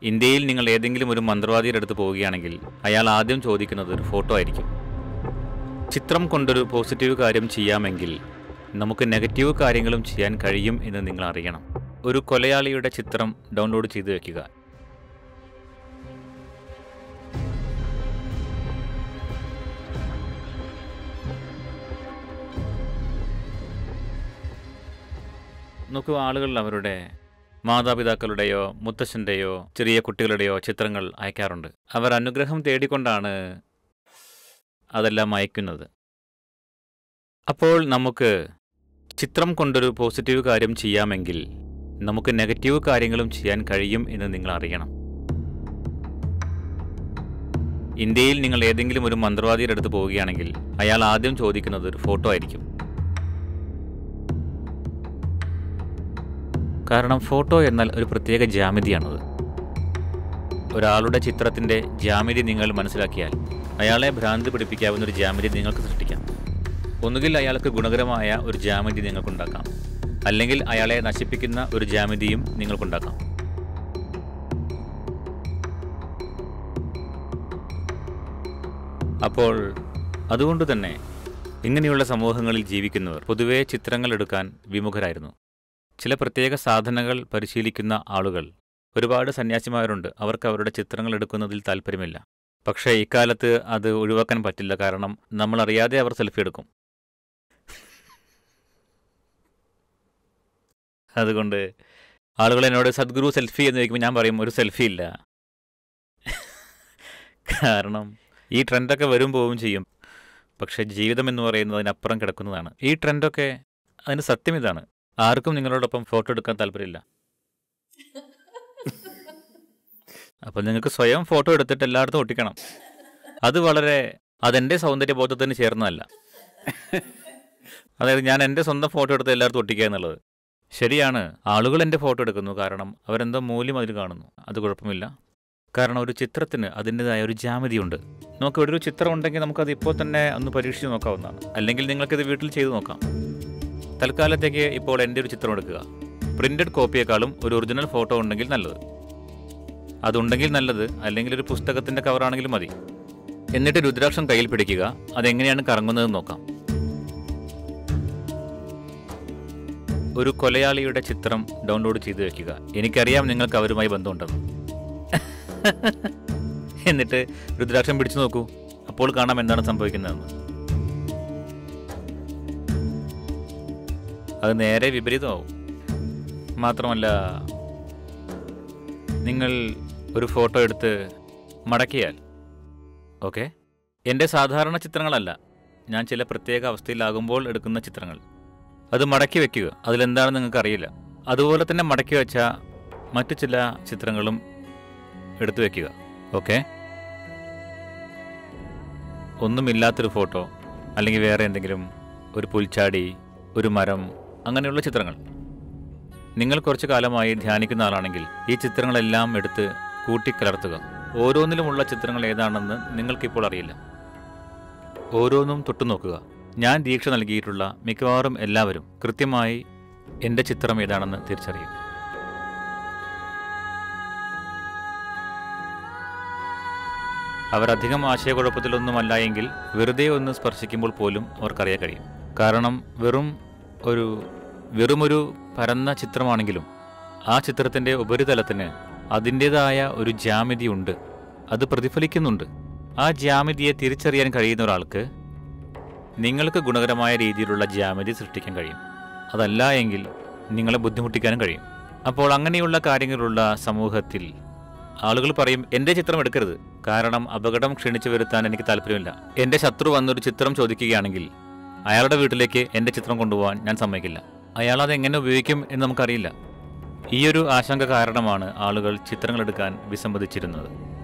ഇന്ത്യയിൽ നിങ്ങൾ ഏതെങ്കിലും ഒരു മന്ത്രവാദിയുടെ അടുത്ത് പോവുകയാണെങ്കിൽ അയാൾ ആദ്യം ചോദിക്കുന്നത് ഒരു ഫോട്ടോ ആയിരിക്കും ചിത്രം കൊണ്ടൊരു പോസിറ്റീവ് കാര്യം ചെയ്യാമെങ്കിൽ നമുക്ക് നെഗറ്റീവ് കാര്യങ്ങളും ചെയ്യാൻ കഴിയും എന്ന് നിങ്ങൾ അറിയണം ഒരു കൊലയാളിയുടെ ചിത്രം ഡൗൺലോഡ് ചെയ്തു വെക്കുക നോക്കൂ ആളുകൾ അവരുടെ മാതാപിതാക്കളുടെയോ മുത്തശ്ശൻ്റെയോ ചെറിയ കുട്ടികളുടെയോ ചിത്രങ്ങൾ അയക്കാറുണ്ട് അവർ അനുഗ്രഹം തേടിക്കൊണ്ടാണ് അതെല്ലാം അയക്കുന്നത് അപ്പോൾ നമുക്ക് ചിത്രം കൊണ്ടൊരു പോസിറ്റീവ് കാര്യം ചെയ്യാമെങ്കിൽ നമുക്ക് നെഗറ്റീവ് കാര്യങ്ങളും ചെയ്യാൻ കഴിയും എന്ന് നിങ്ങൾ അറിയണം ഇന്ത്യയിൽ നിങ്ങൾ ഏതെങ്കിലും ഒരു മന്ത്രവാദിയുടെ അടുത്ത് പോവുകയാണെങ്കിൽ അയാൾ ആദ്യം ചോദിക്കുന്നത് ഒരു ഫോട്ടോ ആയിരിക്കും കാരണം ഫോട്ടോ എന്നാൽ ഒരു പ്രത്യേക ജാമിതിയാണത് ഒരാളുടെ ചിത്രത്തിൻ്റെ ജാമിതി നിങ്ങൾ മനസ്സിലാക്കിയാൽ അയാളെ ഭ്രാന്തി പിടിപ്പിക്കാവുന്ന ഒരു ജാമിതി നിങ്ങൾക്ക് സൃഷ്ടിക്കാം ഒന്നുകിൽ അയാൾക്ക് ഗുണകരമായ ഒരു ജാമിതി നിങ്ങൾക്കുണ്ടാക്കാം അല്ലെങ്കിൽ അയാളെ നശിപ്പിക്കുന്ന ഒരു ജാമിതിയും നിങ്ങൾക്കുണ്ടാക്കാം അപ്പോൾ അതുകൊണ്ട് തന്നെ ഇങ്ങനെയുള്ള സമൂഹങ്ങളിൽ ജീവിക്കുന്നവർ പൊതുവേ ചിത്രങ്ങൾ എടുക്കാൻ വിമുഖരായിരുന്നു ചില പ്രത്യേക സാധനങ്ങൾ പരിശീലിക്കുന്ന ആളുകൾ ഒരുപാട് സന്യാസിമാരുണ്ട് അവർക്ക് അവരുടെ ചിത്രങ്ങൾ എടുക്കുന്നതിൽ താല്പര്യമില്ല പക്ഷേ ഇക്കാലത്ത് അത് ഒഴിവാക്കാൻ പറ്റില്ല കാരണം നമ്മൾ അറിയാതെ അവർ സെൽഫി എടുക്കും അതുകൊണ്ട് ആളുകൾ എന്നോട് സദ്ഗുരു സെൽഫി എന്ന് ചോദിക്കുമ്പോൾ ഞാൻ പറയും ഒരു സെൽഫി ഇല്ല കാരണം ഈ ട്രെൻഡൊക്കെ വരും പോവും ചെയ്യും പക്ഷേ ജീവിതം എന്ന് പറയുന്നത് അതിനപ്പുറം കിടക്കുന്നതാണ് ഈ ട്രെൻഡൊക്കെ അതിന് സത്യം ഇതാണ് ആർക്കും നിങ്ങളോടൊപ്പം ഫോട്ടോ എടുക്കാൻ താല്പര്യമില്ല അപ്പോൾ നിങ്ങൾക്ക് സ്വയം ഫോട്ടോ എടുത്തിട്ട് എല്ലായിടത്തും ഒട്ടിക്കണം അത് വളരെ അതെൻ്റെ സൗന്ദര്യബോധത്തിന് ചേർന്നതല്ല അതായത് ഞാൻ എൻ്റെ സ്വന്തം ഫോട്ടോ എടുത്ത് എല്ലായിടത്തും ഒട്ടിക്കുക എന്നുള്ളത് ശരിയാണ് ആളുകൾ എൻ്റെ ഫോട്ടോ എടുക്കുന്നു കാരണം അവരെന്തോ മൂല്യം അതിൽ കാണുന്നു അത് കുഴപ്പമില്ല കാരണം ഒരു ചിത്രത്തിന് അതിൻ്റെതായ ഒരു ജാമിതിയുണ്ട് നമുക്ക് ഇവിടെ ഒരു ചിത്രം ഉണ്ടെങ്കിൽ നമുക്കത് ഇപ്പോൾ തന്നെ ഒന്ന് പരീക്ഷിച്ച് നോക്കാവുന്നതാണ് അല്ലെങ്കിൽ നിങ്ങൾക്കിത് വീട്ടിൽ ചെയ്തു നോക്കാം തൽക്കാലത്തേക്ക് ഇപ്പോൾ എൻ്റെ ഒരു ചിത്രം എടുക്കുക പ്രിന്റഡ് കോപ്പിയേക്കാളും ഒരു ഒറിജിനൽ ഫോട്ടോ ഉണ്ടെങ്കിൽ നല്ലത് അതുണ്ടെങ്കിൽ നല്ലത് അല്ലെങ്കിൽ ഒരു പുസ്തകത്തിൻ്റെ കവറാണെങ്കിലും മതി എന്നിട്ട് രുദ്രാക്ഷം കയ്യിൽ പിടിക്കുക അതെങ്ങനെയാണ് കറങ്ങുന്നതെന്ന് നോക്കാം ഒരു കൊലയാളിയുടെ ചിത്രം ഡൗൺലോഡ് ചെയ്തു വെക്കുക എനിക്കറിയാം നിങ്ങൾക്ക് അവരുമായി ബന്ധമുണ്ടെന്ന് എന്നിട്ട് രുദ്രാക്ഷം പിടിച്ചു നോക്കൂ അപ്പോൾ കാണാം എന്താണ് സംഭവിക്കുന്നതെന്ന് അത് നേരെ വിപരീതമാവും മാത്രമല്ല നിങ്ങൾ ഒരു ഫോട്ടോ എടുത്ത് മടക്കിയാൽ ഓക്കെ എൻ്റെ സാധാരണ ചിത്രങ്ങളല്ല ഞാൻ ചില പ്രത്യേക അവസ്ഥയിലാകുമ്പോൾ എടുക്കുന്ന ചിത്രങ്ങൾ അത് മടക്കി വെക്കുക അതിലെന്താണെന്ന് നിങ്ങൾക്ക് അറിയില്ല അതുപോലെ തന്നെ മടക്കി വെച്ച മറ്റു ചില ചിത്രങ്ങളും എടുത്തു വെക്കുക ഓക്കെ ഒന്നുമില്ലാത്തൊരു ഫോട്ടോ അല്ലെങ്കിൽ വേറെ എന്തെങ്കിലും ഒരു പുൽച്ചാടി ഒരു മരം അങ്ങനെയുള്ള ചിത്രങ്ങൾ നിങ്ങൾ കുറച്ചു കാലമായി ധ്യാനിക്കുന്ന ആളാണെങ്കിൽ ഈ ചിത്രങ്ങളെല്ലാം എടുത്ത് കൂട്ടിക്കലർത്തുക ഓരോന്നിലുമുള്ള ചിത്രങ്ങൾ ഏതാണെന്ന് നിങ്ങൾക്കിപ്പോൾ അറിയില്ല ഓരോന്നും തൊട്ടുനോക്കുക ഞാൻ ദീക്ഷ നൽകിയിട്ടുള്ള മിക്കവാറും എല്ലാവരും കൃത്യമായി എൻ്റെ ചിത്രം ഏതാണെന്ന് തിരിച്ചറിയും അവരധികം ആശയക്കുഴപ്പത്തിലൊന്നുമല്ല എങ്കിൽ വെറുതെ ഒന്ന് സ്പർശിക്കുമ്പോൾ പോലും അവർക്കറിയാൻ കഴിയും കാരണം വെറും ഒരു വെറുമൊരു പരന്ന ചിത്രമാണെങ്കിലും ആ ചിത്രത്തിൻ്റെ ഉപരിതലത്തിന് അതിൻ്റേതായ ഒരു ജാമിതി ഉണ്ട് അത് പ്രതിഫലിക്കുന്നുണ്ട് ആ ജാമിതിയെ തിരിച്ചറിയാൻ കഴിയുന്ന ഒരാൾക്ക് നിങ്ങൾക്ക് ഗുണകരമായ രീതിയിലുള്ള ജാമിതി സൃഷ്ടിക്കാൻ കഴിയും അതല്ല എങ്കിൽ നിങ്ങളെ ബുദ്ധിമുട്ടിക്കാനും കഴിയും അപ്പോൾ അങ്ങനെയുള്ള കാര്യങ്ങളുള്ള സമൂഹത്തിൽ ആളുകൾ പറയും എൻ്റെ ചിത്രം എടുക്കരുത് കാരണം അപകടം ക്ഷണിച്ചു വരുത്താൻ എനിക്ക് താല്പര്യമില്ല എൻ്റെ ശത്രു വന്നൊരു ചിത്രം ചോദിക്കുകയാണെങ്കിൽ അയാളുടെ വീട്ടിലേക്ക് എൻ്റെ ചിത്രം കൊണ്ടുപോകാൻ ഞാൻ സമ്മതിക്കില്ല അയാൾ അത് എങ്ങനെ ഉപയോഗിക്കും എന്ന് നമുക്കറിയില്ല ഈ ഒരു ആശങ്ക കാരണമാണ് ആളുകൾ ചിത്രങ്ങൾ എടുക്കാൻ വിസമ്മതിച്ചിരുന്നത്